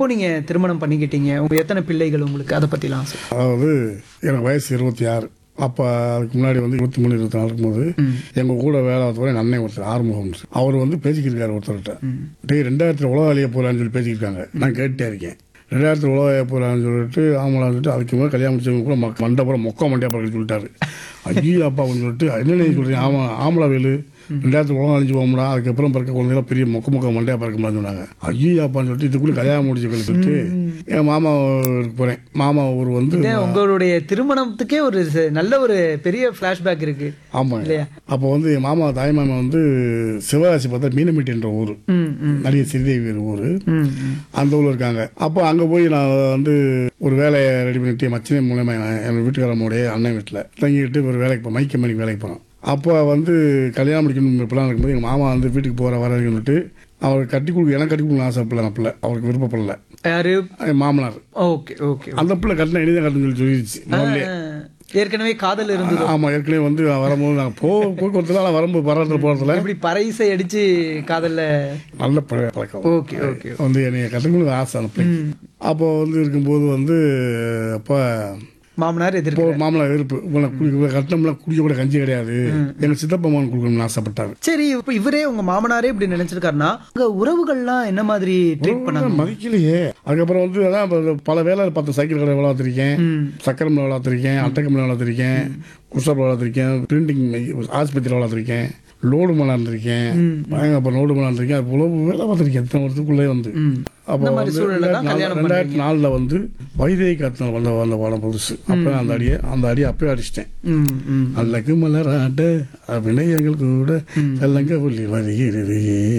எப்போ நீங்க திருமணம் பண்ணிக்கிட்டீங்க உங்க எத்தனை பிள்ளைகள் உங்களுக்கு அதை பத்திலாம் சொல்லு. அதாவது எனக்கு வயசு இருபத்தி ஆறு அப்போ அதுக்கு முன்னாடி வந்து இருபத்தி மூணு இருபத்தி நாலு இருக்கும்போது எங்கள் கூட வேலை பார்த்தவரை என் அண்ணன் ஒருத்தர் ஆறுமுகம் அவர் வந்து பேசிக்கிருக்காரு ஒருத்தர்கிட்ட டேய் ரெண்டாயிரத்தில் உலக அழிய போகலான்னு சொல்லி பேசிக்கிருக்காங்க நான் கேட்டே இருக்கேன் ரெண்டாயிரத்தில் உலக அழிய போகலான்னு சொல்லிட்டு ஆமலான்னு சொல்லிட்டு அதுக்கு மேலே கல்யாணம் முடிச்சவங்க கூட மக்க- மண்டபுரம் மொக்க மண்டியா பார்க்க சொல்லிட்டாரு ஐயோ அப்பா அப்படின்னு சொல்லிட்டு என்ன சொல்கிறீங்க ஆமா ஆமலா வேலு ரெண்டாயிரத்து உலகம் அழிஞ்சு போகும்டா அதுக்கப்புறம் பிறக்க குழந்தைலாம் பெரிய மொக்க மொக்க மண்டையா பிறக்க சொன்னாங்க ஐயோ அப்பான்னு சொல்லிட்டு இதுக்குள்ளே கல்யாணம் முடிச்சு சொல்லிட்டு என் மாமா ஊருக்கு போகிறேன் மாமா ஊர் வந்து இதே உங்களுடைய திருமணத்துக்கே ஒரு ச- நல்ல ஒரு பெரிய ஃபிளாஷ்பேக் இருக்கு ஆமாங்க இல்லையா? அப்போ வந்து என் மாமா தாய் மாமா வந்து சிவகாசி பார்த்தா மீனமிட்டி என்ற ஊர் ம் ம் நிறைய சிறுதேவி ஊர் ம் ம். அந்த ஊரில் இருக்காங்க அப்போ அங்கே போய் நான் வந்து ஒரு வேலையை ரெடி பண்ணிட்டு என் மச்சினை மூலயமா என் வீட்டுக்காரம்முடைய அண்ணன் வீட்டில் தங்கிட்டு ஒரு வேலைக்கு போ மைக்க மணிக்கு வேலைக்கு போனோம் அப்போ வந்து கல்யாணம் முடிக்கணும் இப்படிலாம் இருக்கும்போது எங்கள் மாமா வந்து வீட்டுக்கு போகிற வரணுன்னுட்டு அவர் கட்டி கொடுக்க எனக்கு கட்டி கொடுக்கணும் ஆசைப்படல நான் பிள்ளை அவருக்கு விருப்பப்படல யாரு என் மாமனார் ஓகே ஓகே அந்த பிள்ளை கட்டின இனிதான் கட்டணும்னு சொல்லி சொல்லிடுச்சு முதல்ல ஏற்கனவே காதல் இருந்தது ஆமாம் ஏற்கனவே வந்து வரும்போது நாங்கள் போ போக்குவரத்துல நான் வரும்போது பரவத்தில் போகிறதுல இப்படி பறைசை அடிச்சு காதல்ல நல்ல பழைய பழக்கம் ஓகே ஓகே வந்து என்னை கற்றுக்கணும் ஆசை அந்த பிள்ளை அப்போ வந்து இருக்கும்போது வந்து அப்போ மாமனார் எதிர்ப்பு இப்போ மாமனார் இருப்பு இவ்வளோ குடி கட்டணம்லாம் குடிக்க கூட கஞ்சி கிடையாது எங்கள் சித்தப்பா மகன் கொடுக்கணும்னு ஆசைப்பட்டாரு சரி இப்ப இவரே உங்க மாமனாரே இப்படி நினைச்சிருக்காருன்னா உங்க உறவுகள்லாம் என்ன மாதிரி ட்ரீட் பண்ணாங்க மதிக்கலையே அதுக்கப்புறம் வந்து அதான் இப்ப பல வேலை பார்த்து சைக்கிள் கடை வளர்த்துருக்கேன் ம். சக்கரம் வளர்த்துருக்கேன் அட்டக்கம்பளை வளர்த்துருக்கேன் குஷப் வளர்த்துருக்கேன் பிரிண்டிங் ஆஸ்பத்திரி வளர்த்துருக்கேன் லோடு மலை இருந்திருக்கேன் பயங்கர அப்போ லோடு மலை இருந்திருக்கேன் அது போல வேலை பார்த்துருக்கேன் எத்தனை வருஷத்துக்குள்ளே வந்து ம். அப்போ இந்த மாதிரி வந்து சூழல்ல தான் கல்யாணம் ரெண்டாயிரத்தி நாலில் வந்து வைதேகி கத்தனை வந்த வந்த படம் புதுசு அப்போ அந்த அடியை அந்த அடியை அப்பயே அடிச்சிட்டேன் ம் ம் அல்லக்கு மலராட்ட வினயங்கள் கூட செல்லங்க புள்ளி வருகிறது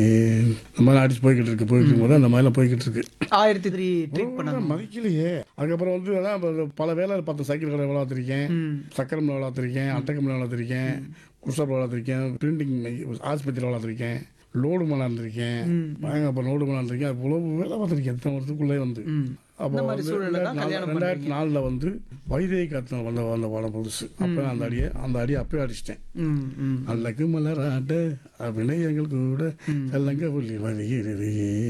இந்த மாதிரி அடிச்சு போய்கிட்டு இருக்கு போய்கிட்டு இருக்கும்போது அந்த மாதிரிலாம் போய்கிட்டு இருக்கு ஆயிரத்தி த்ரீ ட்ரீட் பண்ணாங்க மதிக்கலையே அதுக்கப்புறம் வந்து அதான் இப்ப பல வேலை பார்த்து சைக்கிள் கடை வளர்த்துருக்கேன் ம். சக்கரம் வளர்த்துருக்கேன் அட்டக்கம்பளை வளர்த்துருக்கேன் குஷப் வளர்த்துருக்கேன் பிரிண்டிங் ஆஸ்பத்திரி வளர்த்துருக்கேன் லோடு மலை இருந்திருக்கேன் பயங்கர அப்போ லோடு மலை இருந்திருக்கேன் அது போல வேலை பார்த்துருக்கேன் எத்தனை வருஷத்துக்குள்ளே வந்து ம். அப்போ இந்த மாதிரி வந்து சூழல்ல தான் கல்யாணம் ரெண்டாயிரத்தி நாலில் வந்து வைதேகி கத்தனை வந்த வந்த படம் புதுசு அப்போ அந்த அடியை அந்த அடியை அப்பயே அடிச்சிட்டேன் ம் ம் அல்லக்கு மலராட்ட வினயங்கள் கூட செல்லங்க புள்ளி வருகிறது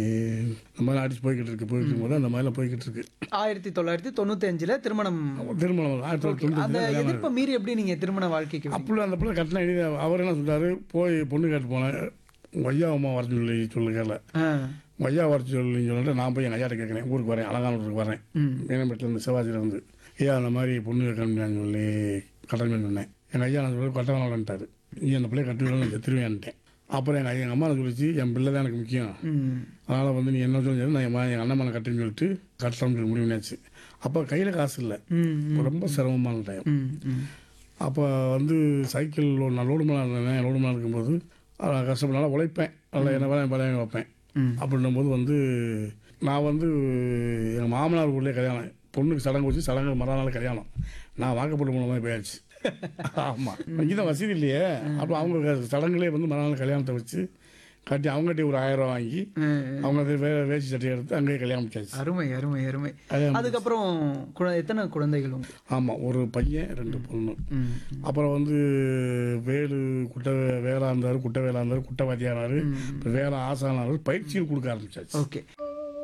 இந்த மாதிரி அடிச்சு போய்கிட்டு இருக்கு போய்கிட்டு இருக்கும்போது அந்த மாதிரிலாம் போய்கிட்டு இருக்கு ஆயிரத்தி தொள்ளாயிரத்தி தொண்ணூத்தி அஞ்சுல திருமணம் திருமணம் ஆயிரத்தி தொள்ளாயிரத்தி அந்த தொண்ணூத்தி எதிர்ப்பை மீறி எப்படி நீங்க திருமண வாழ்க்கைக்கு வந்தீங்க? அப்படி அந்த பிள்ளை கட்டின எழுதி அவர் என்ன சொல்றாரு போய் பொண்ணு கேட்டு போனேன் உங்கள் ஐயா அம்மா வர சொல்லி சொல்லுங்கல்ல ஆ. உங்கள் ஐயா வர சொல்லின்னு சொல்லிட்டு நான் போய் எங்கள் ஐயாட்ட கேட்குறேன் ஊருக்கு வரேன் அலங்கானூருக்கு வரேன் ம். மீனம்பேட்டிலேருந்து சிவாஜிலேருந்து ஐயா அந்த மாதிரி பொண்ணு கேட்கணும்னு சொல்லி கட்டணம் சொன்னேன் எங்கள் ஐயா நான் சொல்லி கட்ட வேணான்ட்டாரு நீ அந்த பிள்ளைய கட்டுவேன் செத்துருவேன்ட்டேன் அப்புறம் எங்கள் எங்கள் அம்மா சொல்லிச்சு என் பிள்ளை தான் எனக்கு முக்கியம் ம். அதனால் வந்து நீ என்ன சொல்லி நான் என் மகன் எங்கள் அண்ணன் மேலே கட்டுன்னு சொல்லிட்டு கட்டணும்னு சொல்லி முடிவு பண்ணியாச்சு அப்போ கையில் காசு இல்லை ம். ரொம்ப சிரமமான டைம் ம். ம். அப்போ வந்து சைக்கிள் லோடு நான் லோடு மேலே இருந்தேன் லோடு மேலே இருக்கும்போது அஹ் கஷ்டப்படனால உழைப்பேன் அதில் என்ன வேலை வேலையை வைப்பேன் ம். அப்படின்னும் போது வந்து நான் வந்து எங்கள் மாமனார் ஊர்லேயே கல்யாணம் பொண்ணுக்கு சடங்கு வச்சு சடங்கு மறுநாள் கல்யாணம் நான் வாக்கப்பட்டு போன மாதிரி போயாச்சு ஆமாம் இங்கே தான் வசதி இல்லையே அப்போ அவங்க சடங்குலேயே வந்து மறுநாள் கல்யாணத்தை வச்சு கட்டி அவங்ககிட்ட ஒரு ஆயிரம் ரூபா வாங்கி ம். அவங்க அது வே வேஷ்டி சட்டை எடுத்து அங்கேயே கல்யாணம் முடிச்சாச்சு அருமை அருமை அருமை அது அதுக்கப்புறம் குழ- எத்தனை குழந்தைகள் உங்களுக்கு? ஆமாம் ஒரு பையன் ரெண்டு பொண்ணு ம். அப்புறம் வந்து வேலு குட்டை வேலா இருந்தார் குட்டை வேலா இருந்தார் குட்டை வாத்தியானார் இப்போ வேலை ஆசானார் பயிற்சிகள் கொடுக்க ஆரம்பிச்சாச்சு ஓகே